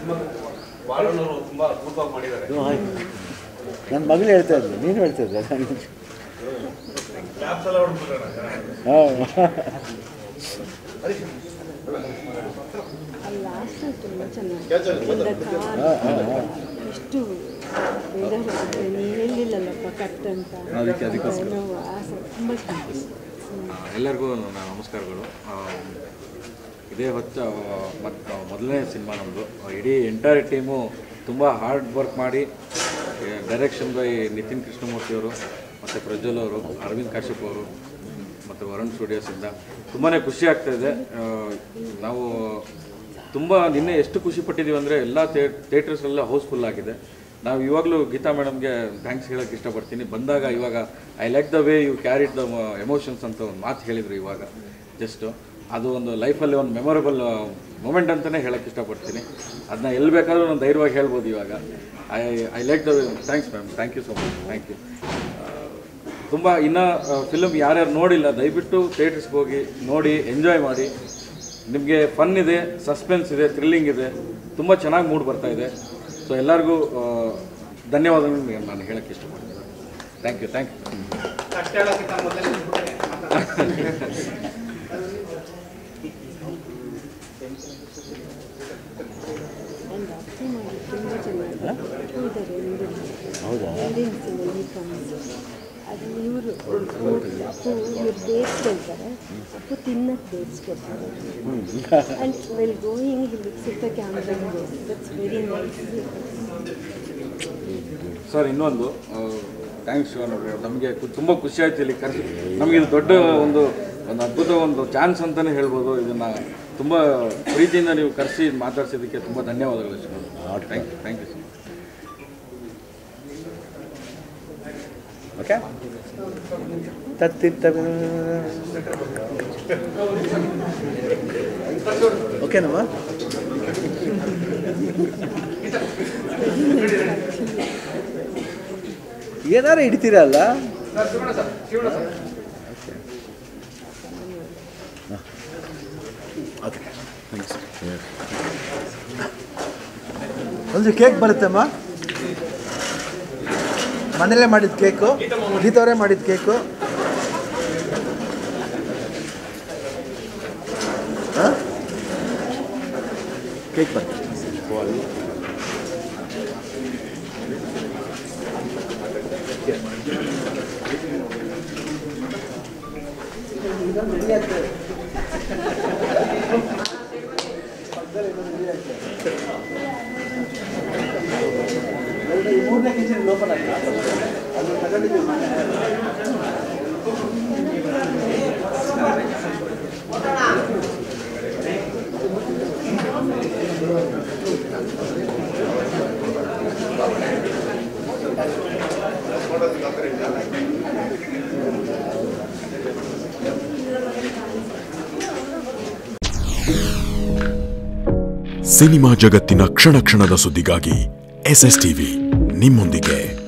Cinema ಬಾಳಣ್ಣವರು ತುಂಬಾ ಅದ್ಭುತವಾಗಿ ಮಾಡಿದ್ದಾರೆ ಇದು ಆಯ್ತು ನನ್ನ ಮಗಳು ಹೇಳ್ತಾ ಇದ್ಲು ನೀನು ಹೇಳ್ತಾ ಇದ್ದೆ ಕ್ಲಾಪ್ಸ್ ಎಲ್ಲ ಹೊಡ್ಬಿಟ್ರಣ ಹಾಂ ಲಾಸ್ಟ್ ತುಂಬ ಚೆನ್ನಾಗಿ ಹಾಂ ಹಾಂ ಹಾಂ ಎಷ್ಟು ಬೇಜಾರಾಗುತ್ತೆ ನೀವು ಹೇಳಿಲ್ಲಲ್ಲಪ್ಪ ಕಟ್ ಅಂತ ಅದಕ್ಕೆ ಅದಕ್ಕೋಸ್ಕರ. ನೋವು ಆಸೆ ತುಂಬ ಚೆನ್ನಾಗಿ ಎಲ್ಲರಿಗೂ ನನ್ನ ನಮಸ್ಕಾರಗಳು ಆ, ಇದೇ ಹೊತ್ತ ಮತ್ತು ಮೊದಲನೇ ಸಿನಿಮಾ ನಮ್ಮದು ಇಡೀ ಎಂಟೈರ್ ಟೀಮು ತುಂಬ ಹಾರ್ಡ್ ವರ್ಕ್ ಮಾಡಿ ಡೈರೆಕ್ಷನ್ ಬೈ ನಿತಿನ್ ಕೃಷ್ಣಮೂರ್ತಿ ಅವರು ಮತ್ತು ಪ್ರಜ್ವಲ್ ಅವರು ಅರವಿಂದ್ ಕಾಶ್ಯಪ್ ಅವರು ಮತ್ತು ವರುಣ್ ಸ್ಟುಡಿಯೋಸಿಂದ ತುಂಬಾ ಖುಷಿ ಆಗ್ತಾಯಿದೆ ನಾವು ತುಂಬ ನಿನ್ನೆ ಎಷ್ಟು ಖುಷಿ ಪಟ್ಟಿದ್ದೀವಿ ಅಂದರೆ ಎಲ್ಲ ಥಿಯೇಟರ್ಸ್ನೆಲ್ಲ ಹೌಸ್ಫುಲ್ ಆಗಿದೆ ನಾವು ಇವಾಗಲೂ ಗೀತಾ ಮೇಡಮ್ಗೆ ಥ್ಯಾಂಕ್ಸ್ ಹೇಳೋಕ್ಕೆ ಇಷ್ಟಪಡ್ತೀನಿ ಬಂದಾಗ ಇವಾಗ I like the way you carried the emotions ಅಂತ ಒಂದು ಮಾತು ಹೇಳಿದರು ಇವಾಗ ಜಸ್ಟು ಅದು ಒಂದು ಲೈಫಲ್ಲಿ ಒಂದು ಮೆಮೊರಬಲ್ ಮೂಮೆಂಟ್ ಅಂತಲೇ ಹೇಳೋಕ್ಕೆ ಇಷ್ಟಪಡ್ತೀನಿ ಅದನ್ನ ಎಲ್ಲಿ ಬೇಕಾದ್ರೂ ನಾನು ಧೈರ್ಯವಾಗಿ ಹೇಳ್ಬೋದು ಇವಾಗ I I like the thanks ma'am thank you so much thank you ತುಂಬ ಇನ್ನೂ ಫಿಲಮ್ ಯಾರ್ಯಾರು ನೋಡಿಲ್ಲ ದಯವಿಟ್ಟು ಥಿಯೇಟರ್ಸ್ಗೆ ಹೋಗಿ ನೋಡಿ ಎಂಜಾಯ್ ಮಾಡಿ ನಿಮಗೆ ಫನ್ ಇದೆ ಸಸ್ಪೆನ್ಸ್ ಇದೆ ಥ್ರಿಲ್ಲಿಂಗ್ ಇದೆ ತುಂಬ ಚೆನ್ನಾಗಿ ಮೂಡ್ ಬರ್ತಾ ಇದೆ ಸೊ ಎಲ್ಲರಿಗೂ ಆ, ಧನ್ಯವಾದಗಳು ನಾನು ಹೇಳೋಕ್ಕೆ ಇಷ್ಟಪಡ್ತೀನಿ thank you thank you and Appu ಮಾಡಿ ತುಂಬ ಚೆನ್ನಾಗಿ ಅಪ್ಪು ಇದ್ದಾರೆ ಹಿಂದಿನ ಹೌದಾ ಹಿಂದಿನ ಸಿನಿಮಾ ಕಮ್ಸ್ ಅದು ಇವರು ಅಪ್ಪು ಇವ್ರು ಡೇಟ್ಸ್ ಕೊಡ್ತಾರೆ ಅಪ್ಪು ತಿನ್ನಕ್ಕೆ ಡೇಟ್ಸ್ ಕೊಡ್ತಾರೆ ಆ್ಯಂಡ್ ವೆಲ್ ಗೋಯಿಂಗ್ ಇಲ್ಲಿ ಸಿಗ್ತ camera that's very nice sir ಇನ್ನೊಂದು ಥ್ಯಾಂಕ್ಸ್ ನಮಗೆ ತುಂಬ ಖುಷಿ ಆಯ್ತು ಇಲ್ಲಿ ಕರೆಸಿ ನಮಗೆ ಇದು ದೊಡ್ಡ ಒಂದು ಒಂದು ಅದ್ಭುತ ಒಂದು ಚಾನ್ಸ್ ಅಂತಲೇ ಹೇಳ್ಬೋದು ಇದನ್ನು ತುಂಬ ಪ್ರೀತಿಯಿಂದ ನೀವು ಕರೆಸಿ ಮಾತಾಡ್ಸಿದ್ದಕ್ಕೆ ತುಂಬ ಧನ್ಯವಾದಗಳು sir thank you thank you sir okay ತತ್ತಿತ್ತ ಓಕೆನಮ್ಮ ಏನಾರು ಹಿಡಿತೀರಲ್ಲ ಓಕೆ ಥ್ಯಾಂಕ್ಸ್ ಒಂದು ಕೇಕ್ ಬರುತ್ತಮ್ಮ ಮನೇಲೇ ಮಾಡಿದ ಕೇಕು ಗೀತವರೇ ಮಾಡಿದ ಕೇಕು ಹಾಂ ಕೇಕ್ ಬರುತ್ತೆ ಮೂರನೇ ಕಿಚನ್ ಓಪನ್ ಆಗಿದೆ ಅದು ತಗೊಂಡಿದ್ದೀವಿ ಸಿನಿಮಾ ಜಗತ್ತಿನ ಕ್ಷಣ ಕ್ಷಣದ ಸುದ್ದಿಗಾಗಿ ಎಸ್ ಎಸ್ ಟಿವಿ ನಿಮ್ಮೊಂದಿಗೆ